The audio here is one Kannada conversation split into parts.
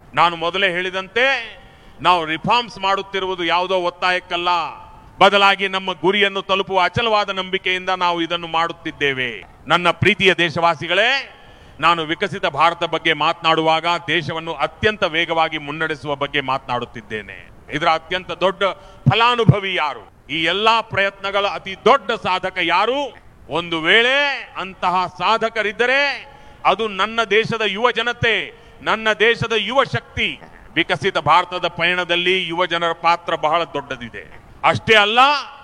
ನಾನು ಮೊದಲೇ ಹೇಳಿದಂತೆ ನಾವು ರಿಫಾರ್ಮ್ಸ್ ಮಾಡುತ್ತಿರುವುದು ಯಾವುದೋ ಒತ್ತಾಯಕ್ಕಲ್ಲ ಬದಲಾಗಿ ನಮ್ಮ ಗುರಿಯನ್ನು ತಲುಪುವ ಅಚಲವಾದ ನಂಬಿಕೆಯಿಂದ ನಾವು ಇದನ್ನು ಮಾಡುತ್ತಿದ್ದೇವೆ ನನ್ನ ಪ್ರೀತಿಯ ದೇಶವಾಸಿಗಳೇ ನಾನು ವಿಕಸಿತ ಭಾರತ ಬಗ್ಗೆ ಮಾತನಾಡುವಾಗ ದೇಶವನ್ನು ಅತ್ಯಂತ ವೇಗವಾಗಿ ಮುನ್ನಡೆಸುವ ಬಗ್ಗೆ ಮಾತನಾಡುತ್ತಿದ್ದೇನೆ ಇದರ ಅತ್ಯಂತ ದೊಡ್ಡ ಫಲಾನುಭವಿ ಯಾರು ಈ ಎಲ್ಲಾ ಪ್ರಯತ್ನಗಳ ಅತಿ ದೊಡ್ಡ ಸಾಧಕ ಯಾರು ಒಂದು ವೇಳೆ ಅಂತಹ ಸಾಧಕರಿದ್ದರೆ ಅದು ನನ್ನ ದೇಶದ ಯುವ ಜನತೆ ನನ್ನ ದೇಶದ ಯುವ ಶಕ್ತಿ ವಿಕಸಿತ ಭಾರತದ ಪಯಣದಲ್ಲಿ ಯುವ ಜನರ ಪಾತ್ರ ಬಹಳ ದೊಡ್ಡದಿದೆ ಅಷ್ಟೇ ಅಲ್ಲ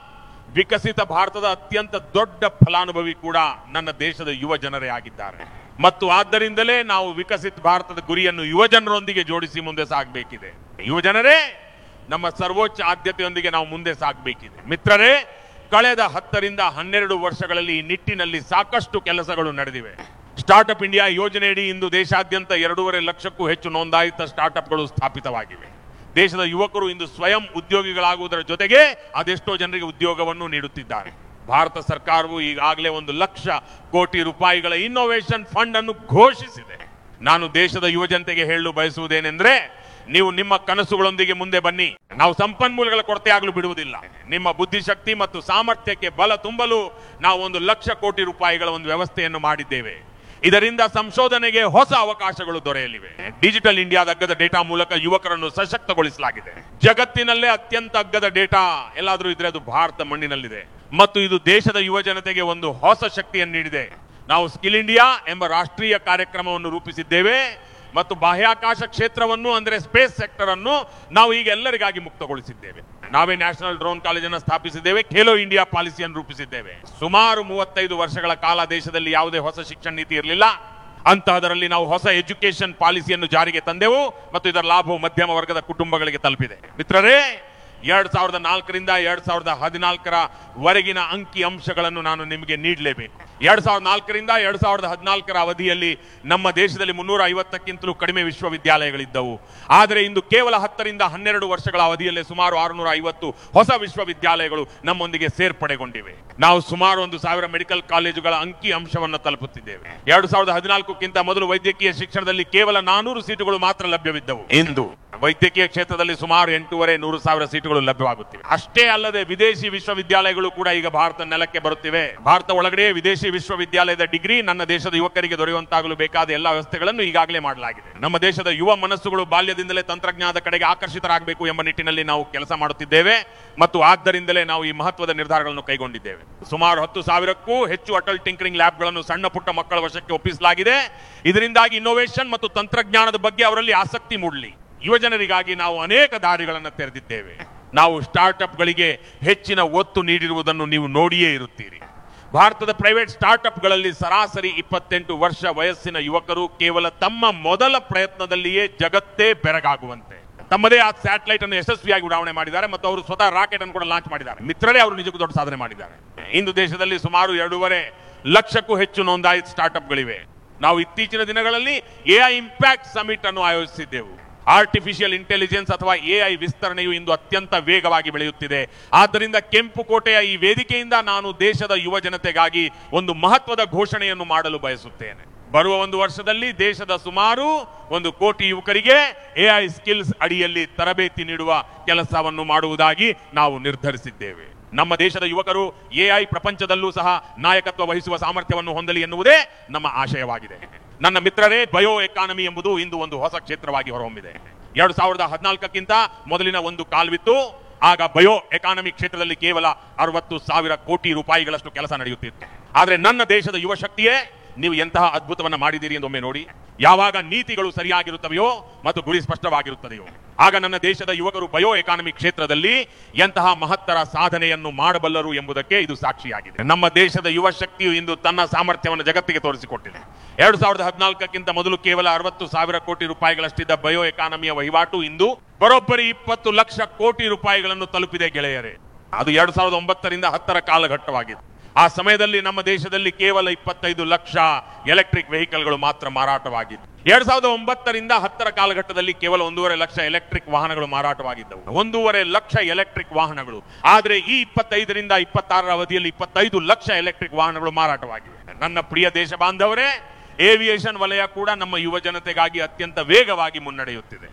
ವಿಕಸಿತ ಭಾರತದ ಅತ್ಯಂತ ದೊಡ್ಡ ಫಲಾನುಭವಿ ಕೂಡ ನನ್ನ ದೇಶದ ಯುವ ಜನರೇ ಆಗಿದ್ದಾರೆ ಮತ್ತು ಆದ್ದರಿಂದಲೇ ನಾವು ವಿಕಸಿತ ಭಾರತದ ಗುರಿಯನ್ನು ಯುವ ಜನರೊಂದಿಗೆ ಜೋಡಿಸಿ ಮುಂದೆ ಸಾಗಬೇಕಿದೆ ಯುವ ಜನರೇ ನಮ್ಮ ಸರ್ವೋಚ್ಚ ಆದ್ಯತೆಯೊಂದಿಗೆ ನಾವು ಮುಂದೆ ಸಾಗಬೇಕಿದೆ ಮಿತ್ರರೇ ಕಳೆದ ಹತ್ತರಿಂದ ಹನ್ನೆರಡು ವರ್ಷಗಳಲ್ಲಿ ಈ ನಿಟ್ಟಿನಲ್ಲಿ ಸಾಕಷ್ಟು ಕೆಲಸಗಳು ನಡೆದಿವೆ ಸ್ಟಾರ್ಟ್ಅಪ್ ಇಂಡಿಯಾ ಯೋಜನೆಯಡಿ ಇಂದು ದೇಶಾದ್ಯಂತ ಎರಡೂವರೆ ಲಕ್ಷಕ್ಕೂ ಹೆಚ್ಚು ನೋಂದಾಯಿತ ಸ್ಟಾರ್ಟ್ಅಪ್ಗಳು ಸ್ಥಾಪಿತವಾಗಿವೆ ದೇಶದ ಯುವಕರು ಇಂದು ಸ್ವಯಂ ಉದ್ಯೋಗಿಗಳಾಗುವುದರ ಜೊತೆಗೆ ಅದೆಷ್ಟೋ ಜನರಿಗೆ ಉದ್ಯೋಗವನ್ನು ನೀಡುತ್ತಿದ್ದಾರೆ ಭಾರತ ಸರ್ಕಾರವು ಈಗಾಗಲೇ ಒಂದು ಲಕ್ಷ ಕೋಟಿ ರೂಪಾಯಿಗಳ ಇನ್ನೋವೇಷನ್ ಫಂಡ್ ಅನ್ನು ಘೋಷಿಸಿದೆ ನಾನು ದೇಶದ ಯುವ ಜನತೆಗೆ ಹೇಳಲು ಬಯಸುವುದೇನೆಂದ್ರೆ ನೀವು ನಿಮ್ಮ ಕನಸುಗಳೊಂದಿಗೆ ಮುಂದೆ ಬನ್ನಿ ನಾವು ಸಂಪನ್ಮೂಲಗಳ ಕೊರತೆ ಆಗಲು ಬಿಡುವುದಿಲ್ಲ ನಿಮ್ಮ ಬುದ್ಧಿಶಕ್ತಿ ಮತ್ತು ಸಾಮರ್ಥ್ಯಕ್ಕೆ ಬಲ ತುಂಬಲು ನಾವು ಒಂದು ಲಕ್ಷ ಕೋಟಿ ರೂಪಾಯಿಗಳ ಒಂದು ವ್ಯವಸ್ಥೆಯನ್ನು ಮಾಡಿದ್ದೇವೆ ಇದರಿಂದ ಸಂಶೋಧನೆಗೆ ಹೊಸ ಅವಕಾಶಗಳು ದೊರೆಯಲಿವೆ ಡಿಜಿಟಲ್ ಇಂಡಿಯಾದ ಅಗ್ಗದ ಡೇಟಾ ಮೂಲಕ ಯುವಕರನ್ನು ಸಶಕ್ತಗೊಳಿಸಲಾಗಿದೆ ಜಗತ್ತಿನಲ್ಲೇ ಅತ್ಯಂತ ಅಗ್ಗದ ಡೇಟಾ ಎಲ್ಲಾದರೂ ಇದ್ರೆ ಅದು ಭಾರತ ಮಣ್ಣಿನಲ್ಲಿದೆ ಮತ್ತು ಇದು ದೇಶದ ಯುವ ಜನತೆಗೆ ಒಂದು ಹೊಸ ಶಕ್ತಿಯನ್ನು ನೀಡಿದೆ ನಾವು ಸ್ಕಿಲ್ ಇಂಡಿಯಾ ಎಂಬ ರಾಷ್ಟ್ರೀಯ ಕಾರ್ಯಕ್ರಮವನ್ನು ರೂಪಿಸಿದ್ದೇವೆ ಮತ್ತು ಬಾಹ್ಯಾಕಾಶ ಕ್ಷೇತ್ರವನ್ನು ಅಂದ್ರೆ ಸ್ಪೇಸ್ ಸೆಕ್ಟರ್ ಅನ್ನು ನಾವು ಈಗ ಎಲ್ಲರಿಗಾಗಿ ಮುಕ್ತಗೊಳಿಸಿದ್ದೇವೆ ನಾವೇ ನ್ಯಾಷನಲ್ ಡ್ರೋನ್ ಕಾಲೇಜನ್ನು ಸ್ಥಾಪಿಸಿದ್ದೇವೆ ಖೇಲೋ ಇಂಡಿಯಾ ಪಾಲಿಸಿಯನ್ನು ರೂಪಿಸಿದ್ದೇವೆ ಸುಮಾರು ಮೂವತ್ತೈದು ವರ್ಷಗಳ ಕಾಲ ದೇಶದಲ್ಲಿ ಯಾವುದೇ ಹೊಸ ಶಿಕ್ಷಣ ನೀತಿ ಇರಲಿಲ್ಲ ಅಂತಹದರಲ್ಲಿ ನಾವು ಹೊಸ ಎಜುಕೇಶನ್ ಪಾಲಿಸಿಯನ್ನು ಜಾರಿಗೆ ತಂದೆವು ಮತ್ತು ಇದರ ಲಾಭವು ಮಧ್ಯಮ ವರ್ಗದ ಕುಟುಂಬಗಳಿಗೆ ತಲುಪಿದೆ ಮಿತ್ರರೇ ಎರಡ್ ಸಾವಿರದ ನಾಲ್ಕರಿಂದ ಎರಡ್ ಸಾವಿರದ ಹದಿನಾಲ್ಕರ ವರೆಗಿನ ಅಂಕಿ ಅಂಶಗಳನ್ನು ನಾನು ನಿಮಗೆ ನೀಡಲೇಬೇಕು ಎರಡ್ ಸಾವಿರದ ನಾಲ್ಕರಿಂದ ಎರಡ್ ಸಾವಿರದ ಹದಿನಾಲ್ಕರ ಅವಧಿಯಲ್ಲಿ ನಮ್ಮ ದೇಶದಲ್ಲಿ ಮುನ್ನೂರ ಐವತ್ತಕ್ಕಿಂತಲೂ ಕಡಿಮೆ ವಿಶ್ವವಿದ್ಯಾಲಯಗಳಿದ್ದವು ಆದರೆ ಇಂದು ಕೇವಲ ಹತ್ತರಿಂದ ಹನ್ನೆರಡು ವರ್ಷಗಳ ಅವಧಿಯಲ್ಲೇ ಸುಮಾರು ಆರುನೂರ ಐವತ್ತು ಹೊಸ ವಿಶ್ವವಿದ್ಯಾಲಯಗಳು ನಮ್ಮೊಂದಿಗೆ ಸೇರ್ಪಡೆಗೊಂಡಿವೆ ನಾವು ಸುಮಾರು ಒಂದು ಸಾವಿರ ಮೆಡಿಕಲ್ ಕಾಲೇಜುಗಳ ಅಂಕಿ ಅಂಶವನ್ನು ತಲುಪುತ್ತಿದ್ದೇವೆ ಎರಡು ಸಾವಿರದ ಹದಿನಾಲ್ಕಕ್ಕಿಂತ ಮೊದಲು ವೈದ್ಯಕೀಯ ಶಿಕ್ಷಣದಲ್ಲಿ ಕೇವಲ ನಾನೂರು ಸೀಟುಗಳು ಮಾತ್ರ ಲಭ್ಯವಿದ್ದವು ಇಂದು ವೈದ್ಯಕೀಯ ಕ್ಷೇತ್ರದಲ್ಲಿ ಸುಮಾರು ಎಂಟೂವರೆ ನೂರು ಸಾವಿರ ಸೀಟುಗಳು ಲಭ್ಯವಾಗುತ್ತಿವೆ ಅಷ್ಟೇ ಅಲ್ಲದೆ ವಿದೇಶಿ ವಿಶ್ವವಿದ್ಯಾಲಯಗಳು ಕೂಡ ಈಗ ಭಾರತ ನೆಲಕ್ಕೆ ಬರುತ್ತಿವೆ ಭಾರತ ಒಳಗಡೆ ವಿದೇಶಿ ವಿಶ್ವವಿದ್ಯಾಲಯದ ಡಿಗ್ರಿ ನನ್ನ ದೇಶದ ಯುವಕರಿಗೆ ದೊರೆಯುವಂತಾಗಲು ಬೇಕಾದ ಎಲ್ಲ ವ್ಯವಸ್ಥೆಗಳನ್ನು ಈಗಾಗಲೇ ಮಾಡಲಾಗಿದೆ ನಮ್ಮ ದೇಶದ ಯುವ ಮನಸ್ಸುಗಳು ಬಾಲ್ಯದಿಂದಲೇ ತಂತ್ರಜ್ಞಾನದ ಕಡೆಗೆ ಆಕರ್ಷಿತರಾಗಬೇಕು ಎಂಬ ನಿಟ್ಟಿನಲ್ಲಿ ನಾವು ಕೆಲಸ ಮಾಡುತ್ತಿದ್ದೇವೆ ಮತ್ತು ಆದ್ದರಿಂದಲೇ ನಾವು ಈ ಮಹತ್ವದ ನಿರ್ಧಾರಗಳನ್ನು ಕೈಗೊಂಡಿದ್ದೇವೆ ಸುಮಾರು ಹತ್ತು ಸಾವಿರಕ್ಕೂ ಹೆಚ್ಚು ಅಟಲ್ ಟಿಂಕರಿಂಗ್ ಲ್ಯಾಬ್ಗಳನ್ನು ಸಣ್ಣ ಪುಟ್ಟ ಮಕ್ಕಳ ವಶಕ್ಕೆ ಒಪ್ಪಿಸಲಾಗಿದೆ ಇದರಿಂದಾಗಿ ಇನ್ನೋವೇಷನ್ ಮತ್ತು ತಂತ್ರಜ್ಞಾನದ ಬಗ್ಗೆ ಅವರಲ್ಲಿ ಆಸಕ್ತಿ ಮೂಡಲಿ ಯುವಜನರಿಗಾಗಿ ನಾವು ಅನೇಕ ದಾರಿಗಳನ್ನು ತೆರೆದಿದ್ದೇವೆ ನಾವು ಸ್ಟಾರ್ಟ್ಅಪ್ಗಳಿಗೆ ಹೆಚ್ಚಿನ ಒತ್ತು ನೀಡಿರುವುದನ್ನು ನೀವು ನೋಡಿಯೇ ಇರುತ್ತೀರಿ ಭಾರತದ ಪ್ರೈವೇಟ್ ಸ್ಟಾರ್ಟ್ಅಪ್ಗಳಲ್ಲಿ ಸರಾಸರಿ ಇಪ್ಪತ್ತೆಂಟು ವರ್ಷ ವಯಸ್ಸಿನ ಯುವಕರು ಕೇವಲ ತಮ್ಮ ಮೊದಲ ಪ್ರಯತ್ನದಲ್ಲಿಯೇ ಜಗತ್ತೇ ಬೆರಗಾಗುವಂತೆ ತಮ್ಮದೇ ಆ ಸ್ಯಾಟಲೈಟ್ ಅನ್ನು ಯಶಸ್ವಿಯಾಗಿ ಉಡಾವಣೆ ಮಾಡಿದ್ದಾರೆ ಮತ್ತು ಅವರು ಸ್ವತಃ ರಾಕೆಟ್ ಅನ್ನು ಕೂಡ ಲಾಂಚ್ ಮಾಡಿದ್ದಾರೆ ಮಿತ್ರರೇ ಅವರು ನಿಜಕ್ಕೂ ದೊಡ್ಡ ಸಾಧನೆ ಮಾಡಿದ್ದಾರೆ ಇಂದು ದೇಶದಲ್ಲಿ ಸುಮಾರು ಎರಡೂವರೆ ಲಕ್ಷಕ್ಕೂ ಹೆಚ್ಚು ನೋಂದಾಯಿತ ಸ್ಟಾರ್ಟ್ಅಪ್ಗಳಿವೆ ನಾವು ಇತ್ತೀಚಿನ ದಿನಗಳಲ್ಲಿ ಎಐ ಇಂಪ್ಯಾಕ್ಟ್ ಸಮಿಟ್ ಅನ್ನು ಆಯೋಜಿಸಿದ್ದೆವು ಆರ್ಟಿಫಿಷಿಯಲ್ ಇಂಟೆಲಿಜೆನ್ಸ್ ಅಥವಾ ಎಐ ವಿಸ್ತರಣೆಯು ಇಂದು ಅತ್ಯಂತ ವೇಗವಾಗಿ ಬೆಳೆಯುತ್ತಿದೆ ಆದ್ದರಿಂದ ಕೆಂಪು ಕೋಟೆಯ ಈ ವೇದಿಕೆಯಿಂದ ನಾನು ದೇಶದ ಯುವ ಜನತೆಗಾಗಿ ಒಂದು ಮಹತ್ವದ ಘೋಷಣೆಯನ್ನು ಮಾಡಲು ಬಯಸುತ್ತೇನೆ ಬರುವ ಒಂದು ವರ್ಷದಲ್ಲಿ ದೇಶದ ಸುಮಾರು ಒಂದು ಕೋಟಿ ಯುವಕರಿಗೆ ಎಐ ಸ್ಕಿಲ್ಸ್ ಅಡಿಯಲ್ಲಿ ತರಬೇತಿ ನೀಡುವ ಕೆಲಸವನ್ನು ಮಾಡುವುದಾಗಿ ನಾವು ನಿರ್ಧರಿಸಿದ್ದೇವೆ ನಮ್ಮ ದೇಶದ ಯುವಕರು ಎಐ ಪ್ರಪಂಚದಲ್ಲೂ ಸಹ ನಾಯಕತ್ವ ವಹಿಸುವ ಸಾಮರ್ಥ್ಯವನ್ನು ಹೊಂದಲಿ ಎನ್ನುವುದೇ ನಮ್ಮ ಆಶಯವಾಗಿದೆ ನನ್ನ ಮಿತ್ರರೇ ಬಯೋ ಎಕಾನಮಿ ಎಂಬುದು ಇಂದು ಒಂದು ಹೊಸ ಕ್ಷೇತ್ರವಾಗಿ ಹೊರಹೊಮ್ಮಿದೆ ಎರಡು ಸಾವಿರದ ಹದಿನಾಲ್ಕಕ್ಕಿಂತ ಮೊದಲಿನ ಒಂದು ಕಾಲ್ವಿತ್ತು ಆಗ ಬಯೋ ಎಕಾನಮಿ ಕ್ಷೇತ್ರದಲ್ಲಿ ಕೇವಲ ಅರವತ್ತು ಸಾವಿರ ಕೋಟಿ ರೂಪಾಯಿಗಳಷ್ಟು ಕೆಲಸ ನಡೆಯುತ್ತಿತ್ತು ಆದರೆ ನನ್ನ ದೇಶದ ಯುವ ಶಕ್ತಿಯೇ ನೀವು ಎಂತಹ ಅದ್ಭುತವನ್ನ ಮಾಡಿದ್ದೀರಿ ಎಂದು ಒಮ್ಮೆ ನೋಡಿ ಯಾವಾಗ ನೀತಿಗಳು ಸರಿಯಾಗಿರುತ್ತವೆಯೋ ಮತ್ತು ಗುರಿ ಸ್ಪಷ್ಟವಾಗಿರುತ್ತದೆಯೋ ಆಗ ನನ್ನ ದೇಶದ ಯುವಕರು ಬಯೋ ಎಕಾನಮಿ ಕ್ಷೇತ್ರದಲ್ಲಿ ಎಂತಹ ಮಹತ್ತರ ಸಾಧನೆಯನ್ನು ಮಾಡಬಲ್ಲರು ಎಂಬುದಕ್ಕೆ ಇದು ಸಾಕ್ಷಿಯಾಗಿದೆ ನಮ್ಮ ದೇಶದ ಯುವ ಶಕ್ತಿಯು ಇಂದು ತನ್ನ ಸಾಮರ್ಥ್ಯವನ್ನು ಜಗತ್ತಿಗೆ ತೋರಿಸಿಕೊಟ್ಟಿದೆ ಎರಡು ಸಾವಿರದ ಹದಿನಾಲ್ಕಕ್ಕಿಂತ ಮೊದಲು ಕೇವಲ ಅರವತ್ತು ಸಾವಿರ ಕೋಟಿ ರೂಪಾಯಿಗಳಷ್ಟಿದ್ದ ಬಯೋ ಎಕಾನಮಿಯ ವಹಿವಾಟು ಇಂದು ಬರೋಬ್ಬರಿ ಇಪ್ಪತ್ತು ಲಕ್ಷ ಕೋಟಿ ರೂಪಾಯಿಗಳನ್ನು ತಲುಪಿದೆ ಗೆಳೆಯರೇ ಅದು ಎರಡು ಸಾವಿರದ ಒಂಬತ್ತರಿಂದ ಹತ್ತರ ಕಾಲಘಟ್ಟವಾಗಿದೆ ಆ ಸಮಯದಲ್ಲಿ ನಮ್ಮ ದೇಶದಲ್ಲಿ ಕೇವಲ ಇಪ್ಪತ್ತೈದು ಲಕ್ಷ ಎಲೆಕ್ಟ್ರಿಕ್ ವೆಹಿಕಲ್ಗಳು ಮಾತ್ರ ಮಾರಾಟವಾಗಿತ್ತು ಎರಡ್ ಸಾವಿರದ ಒಂಬತ್ತರಿಂದ ಹತ್ತರ ಕಾಲಘಟ್ಟದಲ್ಲಿ ಕೇವಲ ಒಂದೂವರೆ ಲಕ್ಷ ಎಲೆಕ್ಟ್ರಿಕ್ ವಾಹನಗಳು ಮಾರಾಟವಾಗಿದ್ದವು ಒಂದೂವರೆ ಲಕ್ಷ ಎಲೆಕ್ಟ್ರಿಕ್ ವಾಹನಗಳು ಆದ್ರೆ ಈ ಇಪ್ಪತ್ತೈದರಿಂದ ಇಪ್ಪತ್ತಾರರ ಅವಧಿಯಲ್ಲಿ ಇಪ್ಪತ್ತೈದು ಲಕ್ಷ ಎಲೆಕ್ಟ್ರಿಕ್ ವಾಹನಗಳು ಮಾರಾಟವಾಗಿವೆ ನನ್ನ ಪ್ರಿಯ ದೇಶ ಬಾಂಧವರೇ ಏವಿಯೇಷನ್ ವಲಯ ಕೂಡ ನಮ್ಮ ಯುವ ಜನತೆಗಾಗಿ ಅತ್ಯಂತ ವೇಗವಾಗಿ ಮುನ್ನಡೆಯುತ್ತಿದೆ